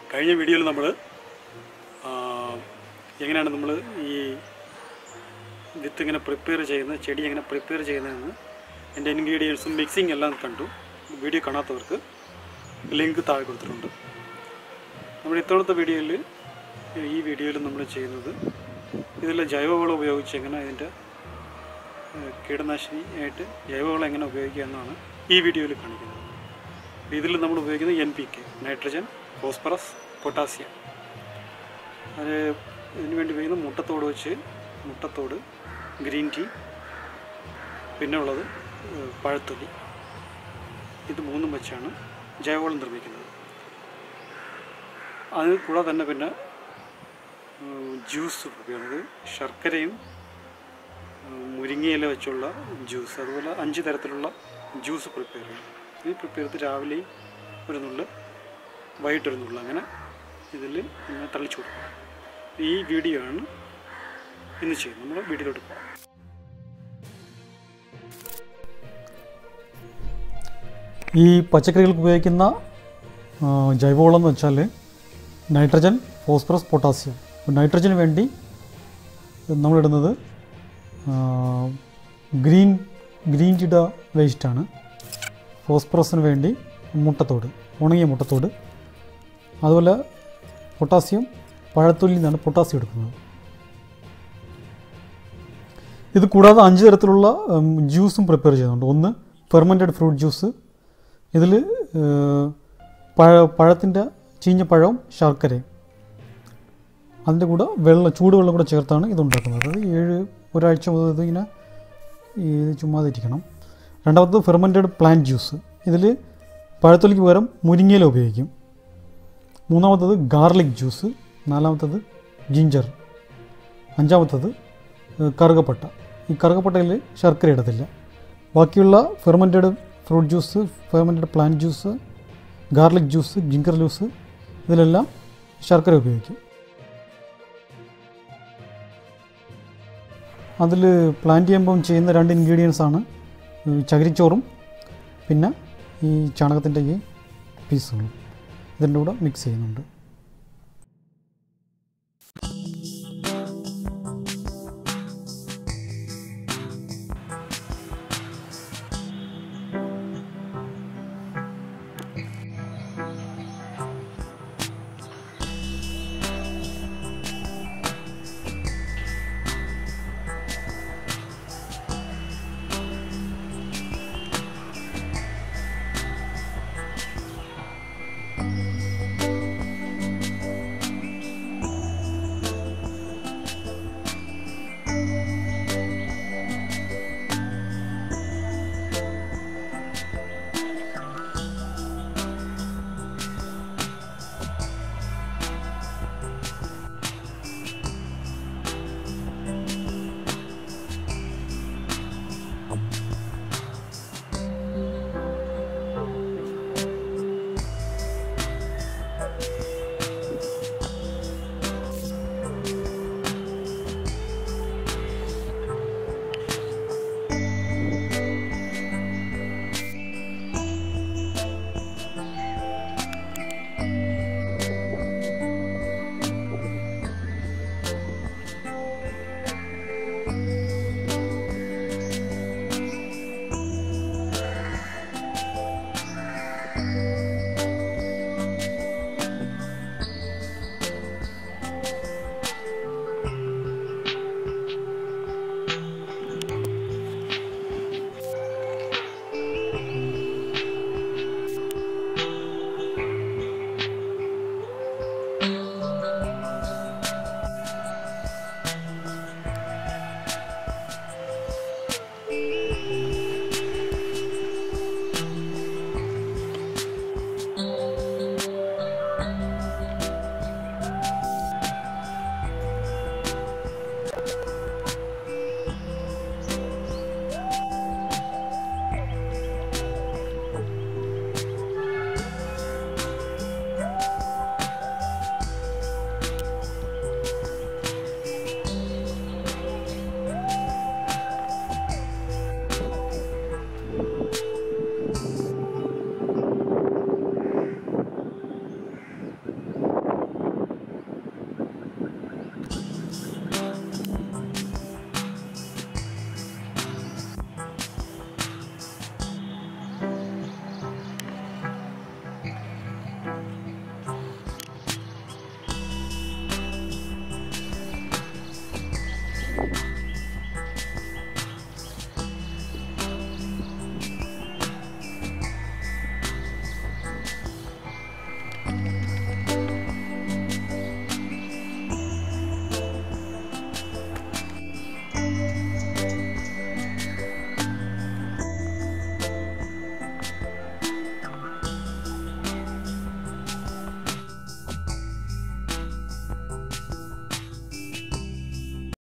കഴിഞ്ഞ വീഡിയോയിൽ നമ്മൾ എങ്ങനെയാണ് നമ്മൾ ഈ വിത്ത് ഇങ്ങനെ പ്രിപ്പയർ ചെയ്യുന്നത് ചെടി എങ്ങനെ പ്രിപ്പയർ ചെയ്യുന്നതെന്ന് എൻ്റെ ഇൻഗ്രീഡിയൻസും മിക്സിങ് എല്ലാം കണ്ടു വീഡിയോ കാണാത്തവർക്ക് ലിങ്ക് താഴെ കൊടുത്തിട്ടുണ്ട് നമ്മുടെ ഇത്തവണത്തെ വീഡിയോയിൽ ഈ വീഡിയോയിൽ നമ്മൾ ചെയ്യുന്നത് ഇതിലെ ജൈവവളം ഉപയോഗിച്ച് എങ്ങനെ ഇതിൻ്റെ ഏഹ്, കീടനാശിനി ആയിട്ട് ജൈവവളം എങ്ങനെ ഉപയോഗിക്കുക എന്നാണ് ഈ വീഡിയോയിൽ കാണിക്കുന്നത് ഇതിൽ നമ്മൾ ഉപയോഗിക്കുന്നത് N P K nitrogen phosphorus potassium അത് ഇതിന് വേണ്ടി ഉപയോഗിക്കുന്ന മുട്ടത്തോട് വെച്ച് മുട്ടത്തോട് ഗ്രീൻ ടീ പിന്നെ ഉള്ളത് ഏഹ്, പഴത്തൊലി ഇത് മൂന്നും വെച്ചാണ് ജൈവവളം നിർമ്മിക്കുന്നത് അത് കൂടാതെ തന്നെ പിന്നെ ഏഹ്, ജ്യൂസ് ഉപയോഗിക്കുന്നത് ശർക്കരയും ഏഹ്, മുരിങ്ങയില വെച്ചുള്ള ജ്യൂസ് അതുപോലെ അഞ്ച് തരത്തിലുള്ള ജ്യൂസ് പ്രിപ്പയർ ചെയ്യും ഇത് പ്രിപ്പയർ ചെയ്ത് രാവിലെയും ഒരു നുള്ള് വൈകിട്ടൊരു നുള്ള് അങ്ങനെ ഇതിൽ ഇങ്ങനെ തളിച്ചു കൊടുക്കും ഈ വീഡിയോ ആണ് ഇന്ന് ചെയ്യുന്നത് നമ്മൾ വീഡിയോയിലോട്ട് പോകാം ഈ പച്ചക്കറികൾക്ക് ഉപയോഗിക്കുന്ന ആ, ജൈവവളം എന്ന് വെച്ചാൽ നൈട്രജൻ ഫോസ്ഫറസ് പൊട്ടാസ്യം അപ്പോൾ നൈട്രജന് വേണ്ടി നമ്മളിടുന്നത് ആ, ഗ്രീൻ ഗ്രീൻ ജിഡ വേസ്റ്റാണ് ഫോസ്ഫറസിന് വേണ്ടി മുട്ടത്തോട് ഉണങ്ങിയ മുട്ടത്തോട് അതുപോലെ പൊട്ടാസ്യം പഴത്തൊലിയിൽ നിന്നാണ് പൊട്ടാസ്യം എടുക്കുന്നത് ഇത് കൂടാതെ അഞ്ച് തരത്തിലുള്ള ഉം, ജ്യൂസും പ്രിപ്പയർ ചെയ്യുന്നുണ്ട് ഒന്ന് ഫെർമെൻറ്റഡ് ഫ്രൂട്ട് ജ്യൂസ് ഇതിൽ പഴ പഴത്തിൻ്റെ ചീഞ്ഞ പഴവും ശർക്കരയും അതിൻ്റെ കൂടെ വെള്ളം ചൂടുവെള്ളം കൂടെ ചേർത്താണ് ഇത് ഉണ്ടാക്കുന്നത് അത് ഏഴ് ഒരാഴ്ച മുതൽ ഇതിങ്ങനെ ഇത് ചുമ്മാതെ ഇരിക്കണം രണ്ടാമത്തത് ഫെർമെൻറ്റഡ് പ്ലാന്റ് ജ്യൂസ് ഇതിൽ പഴത്തൊലിക്ക് പകരം മുരിങ്ങയില ഉപയോഗിക്കും മൂന്നാമത്തത് ഗാർലിക് ജ്യൂസ് നാലാമത്തത് ജിഞ്ചർ അഞ്ചാമത്തത് ഏഹ്, കറുകപ്പട്ട ഈ കറുകപ്പട്ടയിൽ ശർക്കര ഇടത്തില്ല ബാക്കിയുള്ള fermented fruit juice fermented plant juice garlic juice ginger juice ഇതിലെല്ലാം ശർക്കര ഉപയോഗിക്കും അതിൽ പ്ലാന്റ് ചെയ്യുമ്പം ചെയ്യുന്ന രണ്ട് ഇൻഗ്രീഡിയൻസ് ആണ് ഈ ചകിരിച്ചോറും പിന്നെ ഈ ചാണകത്തിൻ്റെ ഈ പീസുകളും ഇതിൻ്റെ കൂടെ മിക്സ് ചെയ്യുന്നുണ്ട്